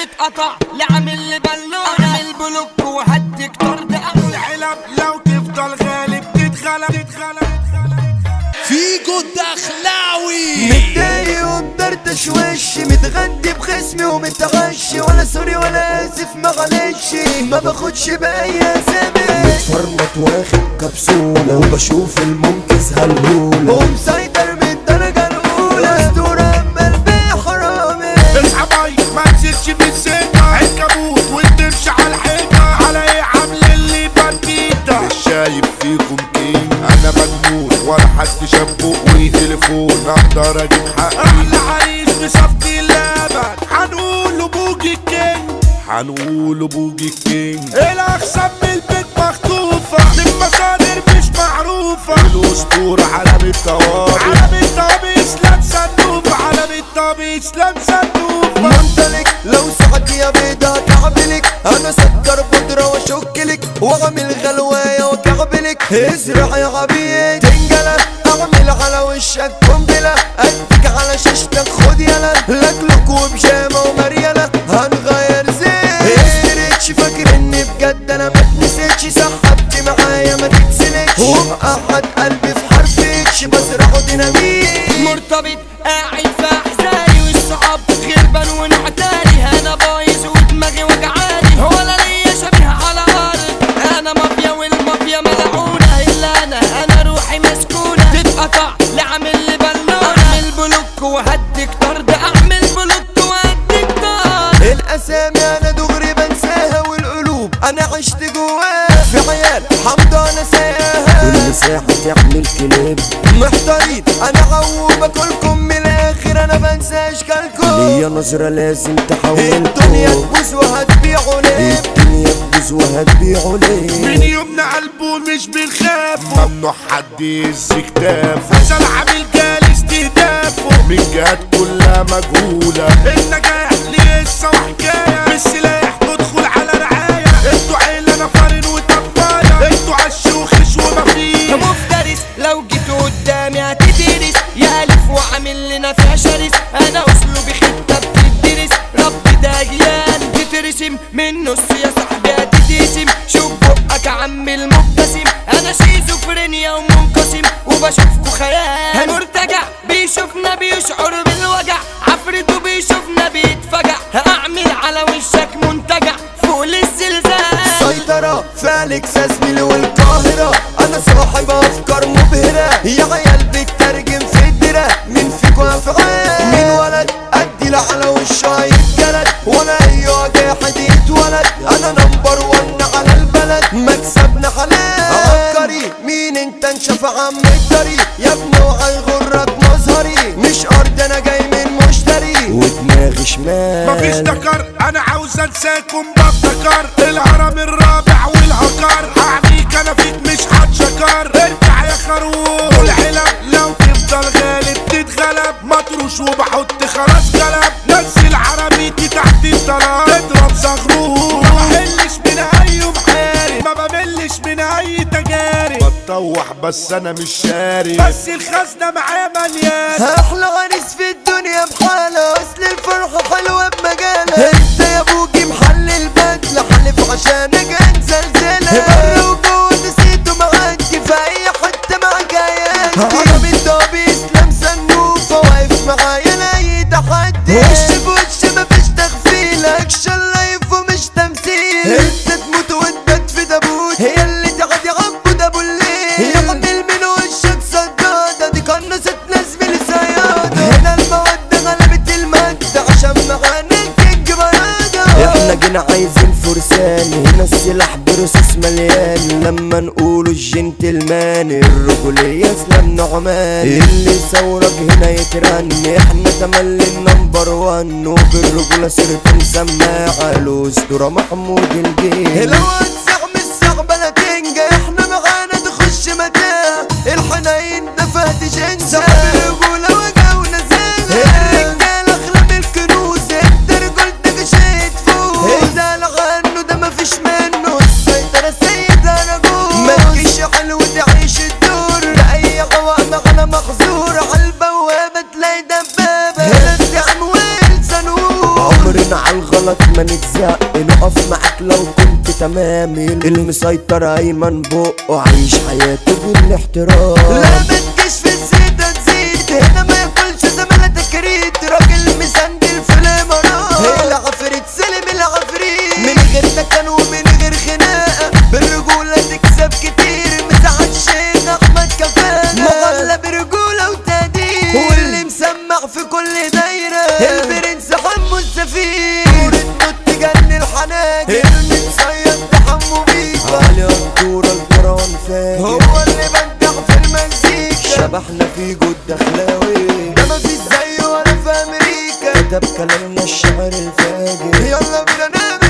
تتقطع لعمل لي بالونه اعمل بلوك وهديك طرد اول العلب لو تفضل غالب تتغلب تتغلب فيجو الدخلاوي متضايق ومدردش وشي متغدي بخصمي ومتغشي ولا سوري ولا اسف معلش ما باخدش باي اسامي متفرمط واخد كبسولة وبشوف المنقذ هالهولة ومسيطر من الدرجة الأولى أسطورة أما الباقي حرامي اصحابي ما تزيدش في السكة عنكبوت وتمشي على الحيطة على ايه عامل اللي بنديتا مش شايف فيكم كين انا مجنون ولا حد شاف بقي تليفون اقدر اجيب حقي احلى عريس بصفتي اللبن هنقول بوجي الكينج هنقول بوجي الكينج الاقسام من البيت مخطوفة المصادر مش معروفة الاسطورة علم الطوابق علم الطوابق اسلام صندوق علم الطوابق اسلام صندوق منطلق لو سعد يا بيضة كعبلك انا سكر بودرة واشكلك واعمل غلواية وكعبلك ازرع يا عبيد تنجلة اعمل على وشك قنبلة اديك على شاشتك خد يلا لكلك وبجامة ومريالة هنغير زين استريتش فاكر اني بجد انا ما اتنسيتش سحبت معايا ما تتسلكش ومقعد قلبي في حرف اتش بزرعه ديناميت مرتبط قاعد في احزاني والصعب غربان ونعتاني انا بايظ ودماغي وجعاني ولا ليا شبيه على ارض انا مافيا والمافيا ملعونه الا انا انا روحي مسكونه تتقطع لعمل لي بالونه اعمل بلوك وهديك طرد اعمل بلوك وهديك طرد الاسامي انا دغري بنساها والقلوب انا عشت جواها في عيال حمضة انا سايقاها كل ساعة تعمل كلاب محتارين انا عوب اكلكم من الاخر انا بنسى اشكالكم ليا نظرة لازم تحولكم الدنيا تبوظ وهتبيعوا ليه الدنيا تبوظ وهتبيعوا ليه من يومنا قلبه مش بنخافه ممنوع حد يهز كتافه فشل عامل جالي استهدافه من جهات كلها مجهولة النجاح لسه وحكاية بالسلاح ندخل على رعاية انتوا عيلة نفرين وتفاية انتوا عالشوخش ومفيش مفترس لو جيت قدامي هتدرس يا الف وعامل لنا فيها شرس انا اسلوبي خطه بتدرس رب ده جيان تترسم من نص يا صاحبي هتتقسم شوف بقك يا عم المبتسم انا شيزوفرينيا ومنقسم وبشوفكوا خيال مرتجع بيشوفنا بيشعر بالوجع عفريته بيشوفنا بيتفجع هعمل على وشك منتجع فوق الزلزال سيطرة فالك زميلي والقاهرة أنا صاحب أفكار مبهرة يا عيال بتترجم في الدرة مين فيكوا أفعال مين ولد أدي على وشه هيتجلد ولا أي واجد يتولد أنا نمبر ون على البلد مكسبنا حلال عبقري مين انت انشف عم الطريق يا ابني وهيغرك مظهري مش أرض أنا جاي من مشتري ودماغي شمال مفيش دكر انا عاوز انساكم بفتكر الهرم الرابع والهكر هعميك انا فيك مش هتشكر ارجع يا خروف والعلب لو تفضل غالب تتغلب مطروش وبحط خلاص قلب نزل عربيتي تحت الطلب تضرب صغروف ما بملش من اي محارب ما بملش من اي تجارب بتطوح بس انا مش شاري بس الخزنه معايا مليان احلى عريس في الدنيا بحالة اصل الفرحة حلوة بمجالها انت يا ابوكي محل البدلة حلف عشانك انزل زلها بره وجوه نسيته معاكي في اي حتة معاك عيالي عربي الدابي اسلام سنوفة واقف معايا لاي تحدي وش بوش مفيش تغفيل اكشن لايف ومش تمثيل انت تموت وتبات في تابوت هي اللي تعدي عبود ابو الليل يعمل من وشك صدادة دي قنصت ناس بالزيادة هنا المودة غلبت المادة عشان معانا الكينج برادة احنا جينا عايزين فرسان هنا السلاح برصاص مليان لما نقوله الجنتلمان الرجولية اسلام نعمان اللي ثورك هنا يترن احنا تملي النمبر وان وبالرجولة صرت مسماعة الاسطورة محمود الجيل لو هتسع من الصعبة لا تنجا احنا معانا تخش متاع الحنين ده فهد جنجة صاحب الرجولة وجا ونزل الرجالة اغلب الكنوز انت رجولتك شيء تفوز ازال عنه ده مفيش منه السيطرة سيد انا جوز ما تجيش حلو تعيش الدور ده اي عوامة انا محظور عالبوابة تلاقي دبابة هنا الدعم والصاروخ عمرنا عالغلط غلط ما نتزق نقف معاك لو كنت تمام المسيطر ايمن بقه عايش حياته بالاحترام لا ما تجيش في الزيت تزيد هنا ما ياكلش زمالة تكريت راجل مسندل في الامارات العفريت سلم العفريت من غير نكن ومن غير خناقه بالرجوله تكسب كتير مزعل الشيخ احمد كفانا مغلى برجوله وتقدير واللي مسمع في كل دايره البرنس حمو السفير نور النوت تجنن الحناجر المتصيد ده حمو بيكا علي الدورة القرآن فاجر هو اللي بدع في المزيكا شبحنا في جود دخلاوي ده مفيش زيه ولا في امريكا كتب كلامنا الشعر الفاجر يلا بينا نعمل